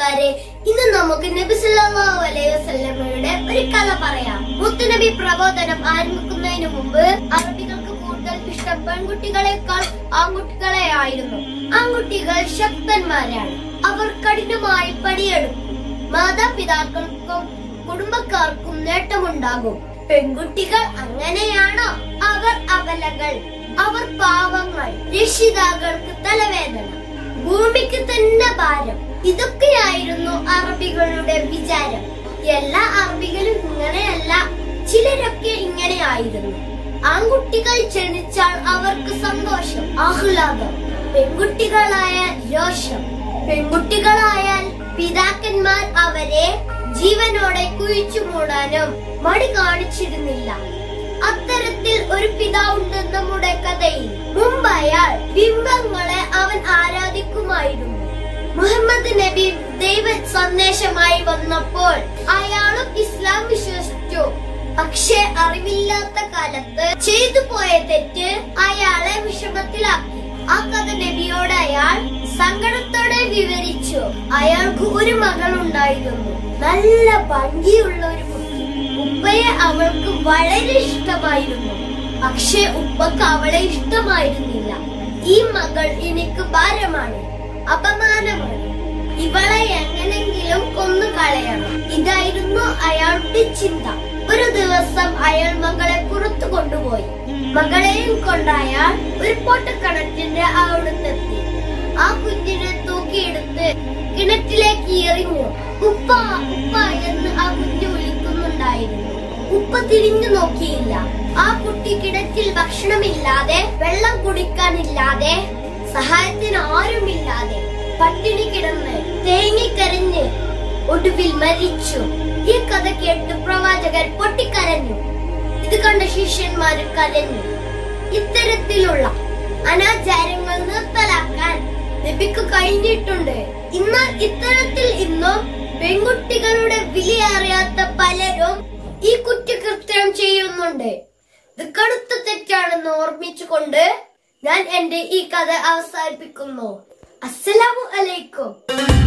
കൂട്ടുകാരെ ഇന്ന് നമുക്ക് നബി സല്ലല്ലാഹു അലൈഹി വസല്ലമയുടെ ഒരു കഥ പറയാം മുത്തുനബി പ്രബോധനം ആരംഭിക്കുന്നതിന് മുമ്പ് അറബികൾക്ക് കൂടുതൽ ഇഷ്ടം പെൺകുട്ടികളെക്കാൾ ആൺകുട്ടികളെ ആയിരുന്നു ആൺകുട്ടികൾ ശക്തന്മാരാണ് അവർ കഠിനമായി പണിയെടുക്കും മാതാപിതാക്കൾക്കും കുടുംബക്കാർക്കും നേട്ടമുണ്ടാകും പെൺകുട്ടികൾ അങ്ങനെയാണോ അവർ അബലകൾ അവർ പാവങ്ങൾ രക്ഷിതാക്കൾക്ക് തലവേദന ഭൂമിക്ക് തന്നെ ഭാരം ഇതൊക്കെയായിരുന്നു അറബികളുടെ വിചാരം എല്ലാ അറബികളും ഇങ്ങനെയല്ല ചിലരൊക്കെ ഇങ്ങനെയായിരുന്നു ആൺകുട്ടികൾ ക്ഷണിച്ചാൽ അവർക്ക് സന്തോഷം ആഹ്ലാദം പെൺകുട്ടികളായാൽ രോഷം പെൺകുട്ടികളായാൽ പിതാക്കന്മാർ അവരെ ജീവനോടെ കുഴിച്ചു മൂടാനും മടി കാണിച്ചിരുന്നില്ല അത്തരത്തിൽ ഒരു പിതാവുണ്ട് നമ്മുടെ കഥയിൽ മുമ്പ് അയാൾ ബിംബങ്ങളെ അവൻ ആരാധിക്കുമായിരുന്നു മുഹമ്മദ് നബി ദൈവ സന്ദേശമായി വന്നപ്പോൾ അയാളും ഇസ്ലാം വിശ്വസിച്ചു പക്ഷെ അറിവില്ലാത്ത കാലത്ത് ചെയ്തു പോയ തെറ്റ് അയാളെ വിഷമത്തിലാക്കി ആ കഥ നബിയോട് അയാൾ സങ്കടത്തോടെ വിവരിച്ചു അയാൾക്ക് ഒരു മകൾ ഉണ്ടായിരുന്നു നല്ല ഭംഗിയുള്ള ഒരു കുട്ടി ഉപ്പയെ അവൾക്ക് വളരെ ഇഷ്ടമായിരുന്നു പക്ഷെ ഉപ്പക്ക് അവളെ ഇഷ്ടമായിരുന്നില്ല ഈ മകൾ എനിക്ക് ഭാരമാണ് അപമാനമാണ് ഇവളെ എങ്ങനെങ്കിലും കൊന്നു കളയണം ഇതായിരുന്നു അയാളുടെ ചിന്ത ഒരു ദിവസം അയാൾ മകളെ പുറത്തു കൊണ്ടുപോയി മകളെയും കൊണ്ട് അയാൾ ഒരു പൊട്ടക്കിണറ്റിന്റെ അവിടുത്തെത്തി ആ കുഞ്ഞിനെ തൂക്കിയെടുത്ത് കിണറ്റിലേക്ക് എറിഞ്ഞു ഉപ്പ ഉപ്പ എന്ന് ആ കുഞ്ഞ് വിളിക്കുന്നുണ്ടായിരുന്നു ഉപ്പ തിരിഞ്ഞു നോക്കിയില്ല ആ കുട്ടി കിണറ്റിൽ ഭക്ഷണമില്ലാതെ വെള്ളം കുടിക്കാനില്ലാതെ സഹായത്തിന് ആരുമില്ലാതെ പട്ടിണി കിടന്ന് തേങ്ങിക്കരഞ്ഞ് ഒടുവിൽ മരിച്ചു ഈ കഥ കേട്ട് പ്രവാചകർ പൊട്ടിക്കരഞ്ഞു ഇത് കണ്ട ശിഷ്യന്മാര് കരഞ്ഞു ഇത്തരത്തിലുള്ള അനാചാരങ്ങൾ നിർത്തലാക്കാൻ നബിക്ക് കഴിഞ്ഞിട്ടുണ്ട് എന്നാൽ ഇത്തരത്തിൽ ഇന്നും പെൺകുട്ടികളുടെ വില അറിയാത്ത പലരും ഈ കുറ്റകൃത്യം ചെയ്യുന്നുണ്ട് ഇത് കടുത്ത തെറ്റാണെന്ന് ഓർമ്മിച്ചുകൊണ്ട് ഞാൻ എന്റെ ഈ കഥ അവസാനിപ്പിക്കുന്നു അസ്സലാമു അലൈക്കും